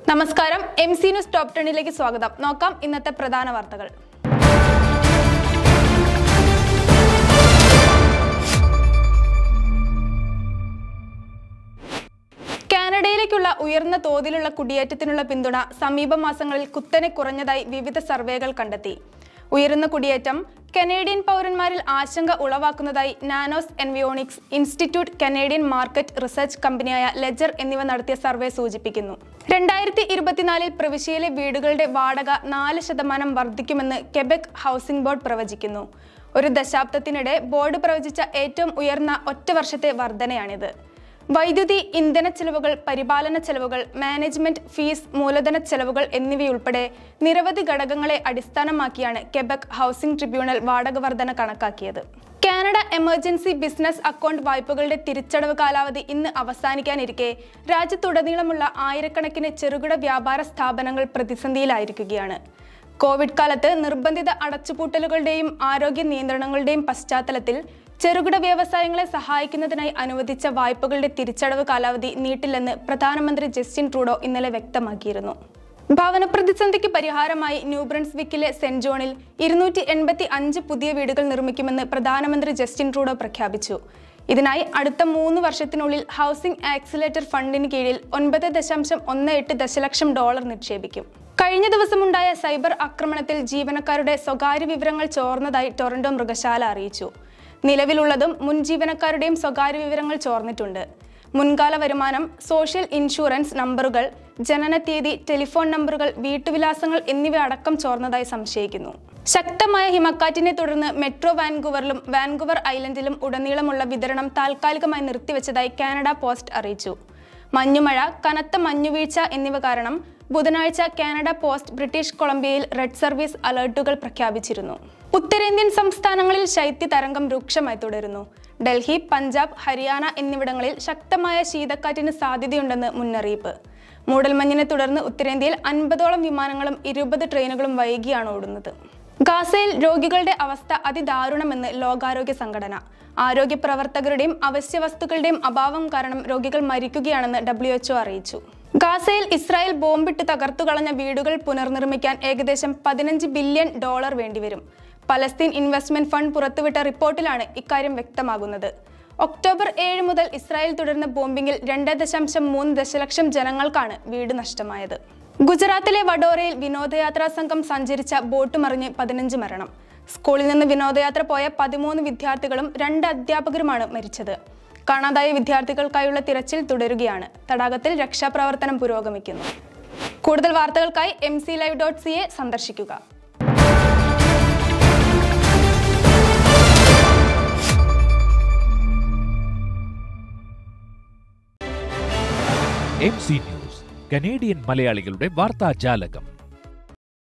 നമസ്കാരം M C news top ടെണിലേക്ക് സ്വാഗതം നോക്കാം ഇന്നത്തെ പ്രധാന വാർത്തകൾ കാനഡയിലേക്കുള്ള ഉയർന്ന തോതിലുള്ള കുടിയേറ്റത്തിനുള്ള പിന്തുണ സമീപ മാസങ്ങളിൽ കുത്തനെ കുറഞ്ഞതായി വിവിധ സർവേകൾ കണ്ടെത്തി ഉയരുന്ന കുടിയേറ്റം കനേഡിയൻ പൗരന്മാരിൽ ആശങ്ക ഉളവാക്കുന്നതായി Nanos Environics institute Canadian market research കമ്പനിയായ ലെജർ എന്നിവ നടത്തിയ സർവേ സൂചിപ്പിക്കുന്നു രണ്ടായിരത്തി ഇരുപത്തിനാലിൽ പ്രവിശ്യയിലെ വീടുകളുടെ വാടക നാല് ശതമാനം വർദ്ധിക്കുമെന്ന് കെബെക് ഹൗസിംഗ് ബോർഡ് പ്രവചിക്കുന്നു ഒരു ദശാബ്ദത്തിനിടെ ബോർഡ് പ്രവചിച്ച ഏറ്റവും ഉയർന്ന ഒറ്റ വർഷത്തെ വർധനയാണിത് വൈദ്യുതി ഇന്ധന ചെലവുകൾ പരിപാലന ചെലവുകൾ മാനേജ്മെന്റ് ഫീസ് മൂലധന ചെലവുകൾ എന്നിവയുൾപ്പെടെ നിരവധി ഘടകങ്ങളെ അടിസ്ഥാനമാക്കിയാണ് കെബക് ഹൗസിംഗ് ട്രിബ്യൂണൽ വാടക വർധന കണക്കാക്കിയത് കാനഡ എമർജൻസി ബിസിനസ് അക്കൗണ്ട് വായ്പകളുടെ തിരിച്ചടവ് കാലാവധി ഇന്ന് അവസാനിക്കാനിരിക്കെ രാജ്യത്തുടനീളമുള്ള ആയിരക്കണക്കിന് ചെറുകിട വ്യാപാര സ്ഥാപനങ്ങൾ പ്രതിസന്ധിയിലായിരിക്കുകയാണ് കോവിഡ് കാലത്ത് നിർബന്ധിത അടച്ചുപൂട്ടലുകളുടെയും ആരോഗ്യ നിയന്ത്രണങ്ങളുടെയും പശ്ചാത്തലത്തിൽ ചെറുകിട വ്യവസായങ്ങളെ സഹായിക്കുന്നതിനായി അനുവദിച്ച വായ്പകളുടെ തിരിച്ചടവ് കാലാവധി നീട്ടില്ലെന്ന് പ്രധാനമന്ത്രി ജസ്റ്റിൻ ട്രൂഡോ ഇന്നലെ വ്യക്തമാക്കിയിരുന്നു ഭവന പ്രതിസന്ധിക്ക് പരിഹാരമായി ന്യൂ ബ്രൺസ്വിക്കിലെ സെന്റ് ജോണിൽ ഇരുന്നൂറ്റി എൺപത്തി അഞ്ച് പുതിയ വീടുകൾ നിർമ്മിക്കുമെന്ന് പ്രധാനമന്ത്രി ജസ്റ്റിൻ ട്രൂഡോ പ്രഖ്യാപിച്ചു ഇതിനായി അടുത്ത മൂന്ന് വർഷത്തിനുള്ളിൽ ഹൗസിംഗ് ആക്സിലേറ്റർ ഫണ്ടിന് കീഴിൽ ഒൻപത് ദശാംശം ഒന്ന് എട്ട് ദശലക്ഷം ഡോളർ നിക്ഷേപിക്കും കഴിഞ്ഞ ദിവസമുണ്ടായ സൈബർ ആക്രമണത്തിൽ ജീവനക്കാരുടെ സ്വകാര്യ വിവരങ്ങൾ ചോർന്നതായി ടൊറന്റോ മൃഗശാല അറിയിച്ചു നിലവിലുള്ളതും മുൻ ജീവനക്കാരുടെയും സ്വകാര്യ വിവരങ്ങൾ ചോർന്നിട്ടുണ്ട് മുൻകാല വരുമാനം സോഷ്യൽ ഇൻഷുറൻസ് നമ്പറുകൾ ജനനത്തീയതി ടെലിഫോൺ നമ്പറുകൾ വീട്ടുവിലാസങ്ങൾ എന്നിവ അടക്കം ചോർന്നതായി സംശയിക്കുന്നു ശക്തമായ ഹിമക്കാറ്റിനെ തുടർന്ന് മെട്രോ വാൻകൂവറിലും വാൻകൂവർ ഐലൻഡിലും ഉടനീളമുള്ള വിതരണം താൽക്കാലികമായി നിർത്തിവെച്ചതായി കാനഡ പോസ്റ്റ് അറിയിച്ചു മഞ്ഞുമഴ കനത്ത മഞ്ഞുവീഴ്ച എന്നിവ കാരണം ബുധനാഴ്ച കാനഡ പോസ്റ്റ് ബ്രിട്ടീഷ് കൊളംബിയയിൽ റെഡ് സർവീസ് അലർട്ടുകൾ പ്രഖ്യാപിച്ചിരുന്നു ഉത്തരേന്ത്യൻ സംസ്ഥാനങ്ങളിൽ ശൈത്യ തരംഗം രൂക്ഷമായി തുടരുന്നു ഡൽഹി പഞ്ചാബ് ഹരിയാന എന്നിവിടങ്ങളിൽ ശക്തമായ ശീതക്കാറ്റിന് സാധ്യതയുണ്ടെന്ന് മുന്നറിയിപ്പ് മൂടൽമഞ്ഞിനെ തുടർന്ന് ഉത്തരേന്ത്യയിൽ അൻപതോളം വിമാനങ്ങളും ഇരുപത് ട്രെയിനുകളും വൈകിയാണ് ഓടുന്നത് ഗാസയിൽ രോഗികളുടെ അവസ്ഥ അതിദാരുണമെന്ന് ലോകാരോഗ്യ സംഘടന ആരോഗ്യ പ്രവർത്തകരുടെയും അവശ്യ വസ്തുക്കളുടെയും അഭാവം കാരണം രോഗികൾ മരിക്കുകയാണെന്ന് ഡബ്ല്യു എച്ച്ഒ അറിയിച്ചു ഗാസയിൽ ഇസ്രായേൽ ബോംബിട്ട് തകർത്തു കളഞ്ഞ വീടുകൾ പുനർനിർമ്മിക്കാൻ ഏകദേശം പതിനഞ്ച് ബില്യൺ ഡോളർ വേണ്ടിവരും പലസ്തീൻ ഇൻവെസ്റ്റ്മെന്റ് ഫണ്ട് പുറത്തുവിട്ട റിപ്പോർട്ടിലാണ് ഇക്കാര്യം വ്യക്തമാകുന്നത് ഒക്ടോബർ ഏഴ് മുതൽ ഇസ്രായേൽ തുടർന്ന ബോംബിംഗിൽ രണ്ട് ദശാംശം മൂന്ന് ദശലക്ഷം ജനങ്ങൾക്കാണ് വീട് നഷ്ടമായത് ഗുജറാത്തിലെ വഡോരയിൽ വിനോദയാത്രാ സംഘം സഞ്ചരിച്ച ബോട്ട് മറിഞ്ഞ് പതിനഞ്ച് മരണം സ്കൂളിൽ നിന്ന് വിനോദയാത്ര പോയ പതിമൂന്ന് വിദ്യാർത്ഥികളും രണ്ട് അധ്യാപകരുമാണ് മരിച്ചത് കാണാതായ വിദ്യാർത്ഥികൾക്കായുള്ള തിരച്ചിൽ തുടരുകയാണ് തടാകത്തിൽ രക്ഷാപ്രവർത്തനം പുരോഗമിക്കുന്നു കൂടുതൽ വാർത്തകൾക്കായി M C live dot C A സന്ദർശിക്കുക എം സി ന്യൂസ് കനേഡിയൻ മലയാളികളുടെ വാർത്താ ജാലകം